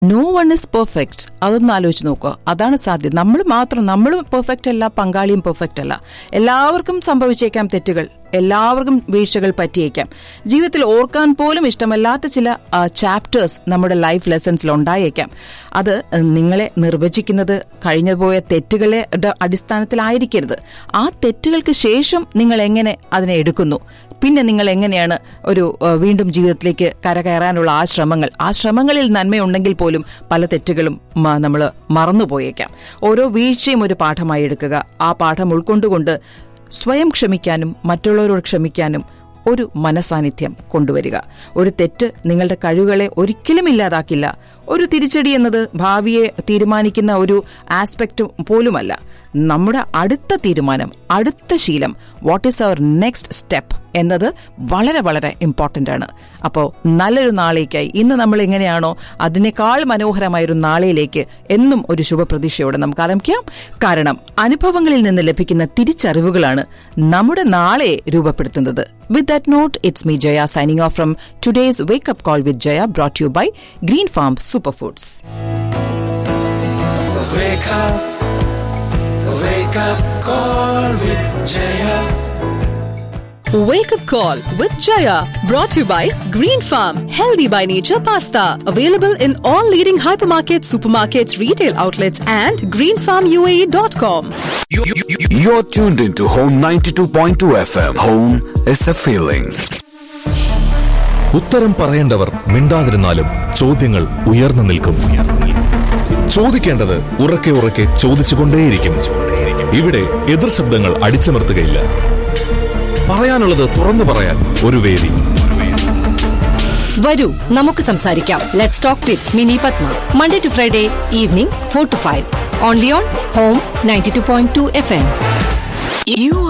No one is perfect അതൊന്ന് ആലോചിച്ച് നോക്കുക അതാണ് സാധ്യത നമ്മൾ മാത്രം നമ്മൾ പെർഫെക്റ്റ് അല്ല പങ്കാളിയും പെർഫെക്റ്റ് അല്ല എല്ലാവർക്കും സംഭവിച്ചേക്കാം തെറ്റുകൾ എല്ലാവർക്കും വീഴ്ചകൾ പറ്റിയേക്കാം ജീവിതത്തിൽ ഓർക്കാൻ പോലും ഇഷ്ടമല്ലാത്ത ചില ചാപ്റ്റേഴ്സ് നമ്മുടെ ലൈഫ് ലെസൺസിൽ ഉണ്ടായേക്കാം അത് നിങ്ങളെ നിർവചിക്കുന്നത് കഴിഞ്ഞുപോയ തെറ്റുകളുടെ അടിസ്ഥാനത്തിലായിരിക്കരുത് ആ തെറ്റുകൾക്ക് ശേഷം നിങ്ങൾ എങ്ങനെ അതിനെ എടുക്കുന്നു പിന്നെ നിങ്ങൾ എങ്ങനെയാണ് ഒരു ആ, വീണ്ടും ജീവിതത്തിലേക്ക് കരകയറാനുള്ള ആ ശ്രമങ്ങൾ ആ ശ്രമങ്ങളിൽ നന്മയുണ്ടെങ്കിൽ പോലും പല തെറ്റുകളും നമ്മൾ മറന്നുപോയേക്കാം ഓരോ വീഴ്ചയും ഒരു പാഠമായി എടുക്കുക ആ പാഠം ഉൾക്കൊണ്ടുകൊണ്ട് സ്വയം ക്ഷമിക്കാനും മറ്റുള്ളവരോട് ക്ഷമിക്കാനും ഒരു മനസാന്നിധ്യം കൊണ്ടുവരിക ഒരു തെറ്റ് നിങ്ങളുടെ കഴിവുകളെ ഒരിക്കലും ഇല്ലാതാക്കില്ല ഒരു തിരിച്ചടി എന്നത് ഭാവിയെ തീരുമാനിക്കുന്ന ഒരു ആസ്പെക്ട് പോലുമല്ല നമ്മുടെ അടുത്ത തീരുമാനം അടുത്ത ശീലം what is our next step എന്നത് വളരെ വളരെ ഇമ്പോർട്ടൻ്റ് ആണ് അപ്പോൾ നല്ലൊരു നാളേക്കായി ഇന്ന് നമ്മൾ എങ്ങനെയാണോ അതിനേക്കാൾ മനോഹരമായ ഒരു നാളെയിലേക്ക് എന്നും ഒരു ശുഭപ്രതീക്ഷയോടെ നമുക്ക് ആരംഭിക്കാം കാരണം അനുഭവങ്ങളിൽ നിന്ന് ലഭിക്കുന്ന തിരിച്ചറിവുകളാണ് നമ്മുടെ നാളെ രൂപപ്പെടുത്തുന്നത് with that note it's me Jaya signing off from today's wake up call with Jaya brought you by green farm super foods Wake up, wake up, call with Jaya. Wake up call with Jaya brought to you by Green Farm Healthy by Nature Pasta available in all leading hypermarkets, supermarkets, retail outlets and greenfarmuae.com. You- you- you- You're tuned into Home 92.2 FM. Home is a feeling. ഉത്തരം പറയേണ്ടവർ മിണ്ടാതിരുന്നാലും ചോദ്യങ്ങൾ ഉയർന്നു നിൽക്കും ചോദിക്കേണ്ടത് ഉറക്കെ ഉറക്കെ ചോദിച്ചുകൊണ്ടേയിരിക്കും ഇവിടെ എതിർ ശബ്ദങ്ങൾ അടിച്ചമർത്തുകയില്ല പറയാനുള്ളത് തുറന്നു പറയാൻ ഒരു വേദി വരൂ നമുക്ക് സംസാരിക്കാം let's talk with Mini Padma Monday to Friday evening four to five only on home ninety two point two F M You